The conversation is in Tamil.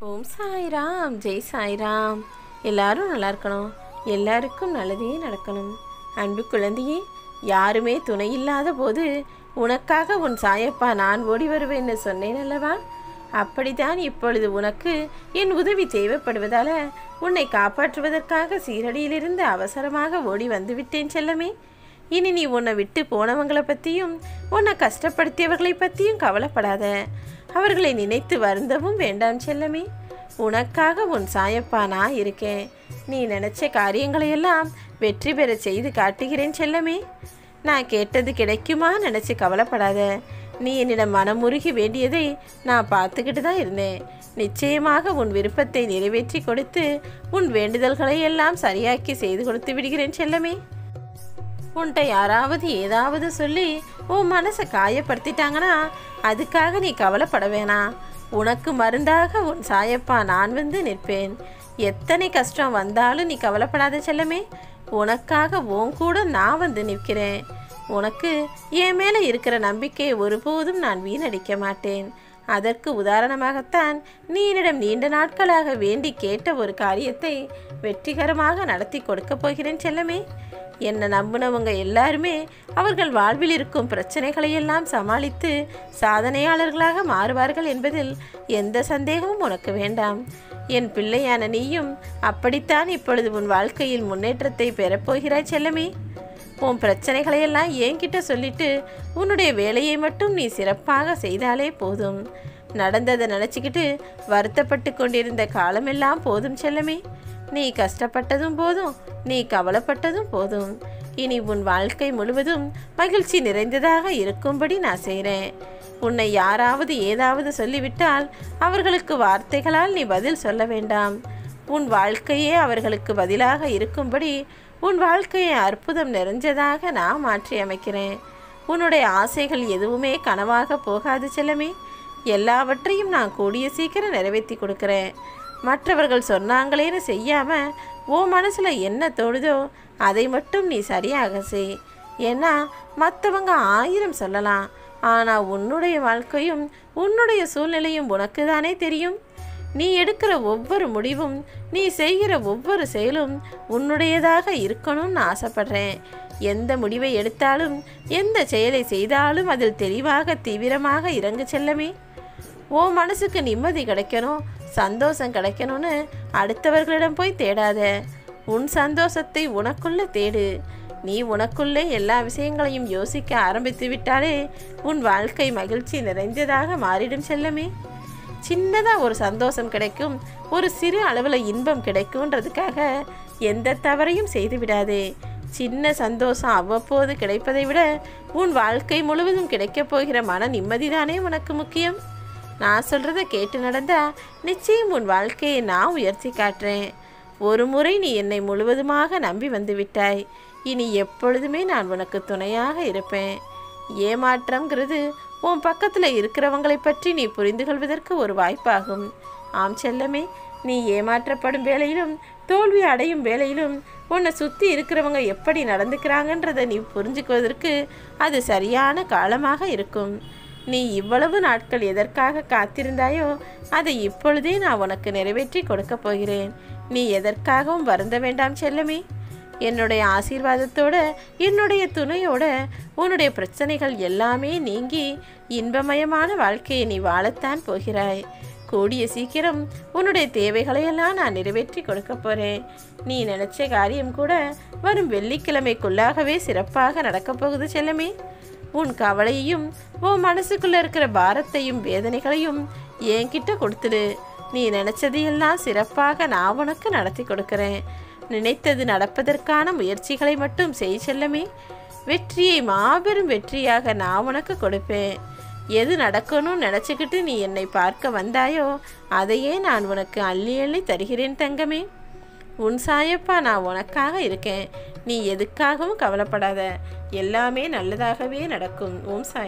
ஓம் சாய்ராம் ஜெய் சாய்ராம் எல்லாரும் நல்லா இருக்கணும் எல்லாருக்கும் நல்லதே நடக்கணும் அன்பு குழந்தையே யாருமே துணை இல்லாத போது உனக்காக உன் சாயப்பா நான் ஓடி வருவேன்னு சொன்னேன் அல்லவா அப்படித்தான் இப்பொழுது உனக்கு என் உதவி தேவைப்படுவதால உன்னை காப்பாற்றுவதற்காக சீரடியிலிருந்து அவசரமாக ஓடி வந்துவிட்டேன் செல்லமே இனி நீ உன்னை விட்டு போனவங்களை பற்றியும் உன்னை கஷ்டப்படுத்தியவர்களை பற்றியும் கவலைப்படாத அவர்களை நினைத்து வருந்தவும் வேண்டாம் செல்லமே உனக்காக உன் சாயப்பா நான் இருக்கேன் நீ நினச்ச காரியங்களையெல்லாம் வெற்றி பெற செய்து காட்டுகிறேன் செல்லமே நான் கேட்டது கிடைக்குமா நினச்சி கவலைப்படாத நீ என்னிடம் மனமுருகி வேண்டியதை நான் பார்த்துக்கிட்டு தான் இருந்தேன் நிச்சயமாக உன் விருப்பத்தை நிறைவேற்றி கொடுத்து உன் வேண்டுதல்களை எல்லாம் சரியாக்கி செய்து கொடுத்து விடுகிறேன் செல்லமே உன்கிட்ட யாராவது ஏதாவது சொல்லி உன் மனசை காயப்படுத்திட்டாங்கன்னா அதுக்காக நீ கவலைப்பட வேணாம் உனக்கு மருந்தாக உன் சாயப்பா நான் வந்து நிற்பேன் எத்தனை கஷ்டம் வந்தாலும் நீ கவலைப்படாத செல்லமே உனக்காக உன் கூட நான் வந்து நிற்கிறேன் உனக்கு என் மேலே இருக்கிற நம்பிக்கையை ஒருபோதும் நான் வீணடிக்க மாட்டேன் அதற்கு உதாரணமாகத்தான் நீ என்னிடம் நீண்ட நாட்களாக வேண்டி கேட்ட ஒரு காரியத்தை வெற்றிகரமாக நடத்தி கொடுக்கப் போகிறேன் செல்லமே என்னை நம்பினவங்க எல்லாருமே அவர்கள் வாழ்வில் இருக்கும் பிரச்சனைகளை எல்லாம் சமாளித்து சாதனையாளர்களாக மாறுவார்கள் என்பதில் எந்த சந்தேகமும் உனக்கு வேண்டாம் என் பிள்ளையான நீயும் அப்படித்தான் இப்பொழுது உன் வாழ்க்கையில் முன்னேற்றத்தை பெறப்போகிறாய் செல்லமே உன் பிரச்சனைகளையெல்லாம் என்கிட்ட சொல்லிட்டு உன்னுடைய வேலையை மட்டும் நீ சிறப்பாக செய்தாலே போதும் நடந்ததை நினச்சிக்கிட்டு வருத்தப்பட்டு கொண்டிருந்த காலமெல்லாம் போதும் செல்லமே நீ கஷ்டப்பட்டதும் போதும் நீ கவலைப்பட்டதும் போதும் இனி உன் வாழ்க்கை முழுவதும் மகிழ்ச்சி நிறைந்ததாக இருக்கும்படி நான் செய்கிறேன் உன்னை யாராவது ஏதாவது சொல்லிவிட்டால் அவர்களுக்கு வார்த்தைகளால் நீ பதில் சொல்ல வேண்டாம் உன் வாழ்க்கையே அவர்களுக்கு பதிலாக இருக்கும்படி உன் வாழ்க்கையை அற்புதம் நிறைஞ்சதாக நான் மாற்றி அமைக்கிறேன் உன்னுடைய ஆசைகள் எதுவுமே கனவாக போகாது செல்லமே எல்லாவற்றையும் நான் கூடிய சீக்கிரம் நிறைவேற்றி கொடுக்குறேன் மற்றவர்கள் சொன்னாங்களேன்னு செய்யாம உன் மனசுல என்ன தோணுதோ அதை மட்டும் நீ சரியாக செய் ஏன்னா மற்றவங்க ஆயிரம் சொல்லலாம் ஆனால் உன்னுடைய வாழ்க்கையும் உன்னுடைய சூழ்நிலையும் உனக்கு தானே தெரியும் நீ எடுக்கிற ஒவ்வொரு முடிவும் நீ செய்கிற ஒவ்வொரு செயலும் உன்னுடையதாக இருக்கணும்னு ஆசைப்படுறேன் எந்த முடிவை எடுத்தாலும் எந்த செயலை செய்தாலும் அதில் தெளிவாக தீவிரமாக இறங்கு செல்லமே ஓ மனசுக்கு நிம்மதி கிடைக்கணும் சந்தோஷம் கிடைக்கணும்னு அடுத்தவர்களிடம் போய் தேடாத உன் சந்தோஷத்தை உனக்குள்ள தேடு நீ உனக்குள்ளே எல்லா விஷயங்களையும் யோசிக்க ஆரம்பித்து விட்டாலே உன் வாழ்க்கை மகிழ்ச்சி நிறைந்ததாக மாறிடும் செல்லமே சின்னதாக ஒரு சந்தோஷம் கிடைக்கும் ஒரு சிறு அளவில் இன்பம் கிடைக்கும்ன்றதுக்காக எந்த தவறையும் செய்து விடாதே சின்ன சந்தோஷம் அவ்வப்போது கிடைப்பதை விட உன் வாழ்க்கை முழுவதும் கிடைக்கப் போகிற மன நிம்மதிதானே உனக்கு முக்கியம் நான் சொல்கிறத கேட்டு நடந்தா நிச்சயம் உன் வாழ்க்கையை நான் உயர்த்தி காட்டுறேன் ஒரு முறை நீ என்னை முழுவதுமாக நம்பி வந்து விட்டாய் இனி எப்பொழுதுமே நான் உனக்கு துணையாக இருப்பேன் ஏமாற்றங்கிறது உன் பக்கத்தில் இருக்கிறவங்களை பற்றி நீ புரிந்து கொள்வதற்கு ஒரு வாய்ப்பாகும் ஆம் செல்லமே நீ ஏமாற்றப்படும் வேளையிலும் தோல்வி அடையும் வேளையிலும் உன்னை சுற்றி இருக்கிறவங்க எப்படி நடந்துக்கிறாங்கன்றதை நீ புரிஞ்சுக்குவதற்கு அது சரியான காலமாக இருக்கும் நீ இவ்வளவு நாட்கள் எதற்காக காத்திருந்தாயோ அதை இப்பொழுதே நான் உனக்கு நிறைவேற்றி கொடுக்கப் போகிறேன் நீ எதற்காகவும் வருந்த வேண்டாம் செல்லமே என்னுடைய ஆசீர்வாதத்தோட என்னுடைய துணையோட உன்னுடைய பிரச்சனைகள் எல்லாமே நீங்கி இன்பமயமான வாழ்க்கையை நீ வாழத்தான் போகிறாய் கூடிய சீக்கிரம் உன்னுடைய தேவைகளையெல்லாம் நான் நிறைவேற்றி கொடுக்க போகிறேன் நீ நினச்ச காரியம் கூட வரும் வெள்ளிக்கிழமைக்குள்ளாகவே சிறப்பாக நடக்கப் போகுது செல்லமே உன் கவலையையும் உன் மனசுக்குள்ள இருக்கிற பாரத்தையும் வேதனைகளையும் என்கிட்ட கொடுத்துடு நீ நினைச்சதையெல்லாம் சிறப்பாக நான் உனக்கு நடத்தி கொடுக்கிறேன் நினைத்தது நடப்பதற்கான முயற்சிகளை மட்டும் செய் செல்லமே வெற்றியை மாபெரும் வெற்றியாக நான் உனக்கு கொடுப்பேன் எது நடக்கணும்னு நினச்சிக்கிட்டு நீ என்னை பார்க்க வந்தாயோ அதையே நான் உனக்கு அள்ளி அள்ளி தருகிறேன் தங்கமே உன் சாயப்பா நான் உனக்காக இருக்கேன் நீ எதுக்காகவும் கவலைப்படாத எல்லாமே நல்லதாகவே நடக்கும் ஓம் சாய்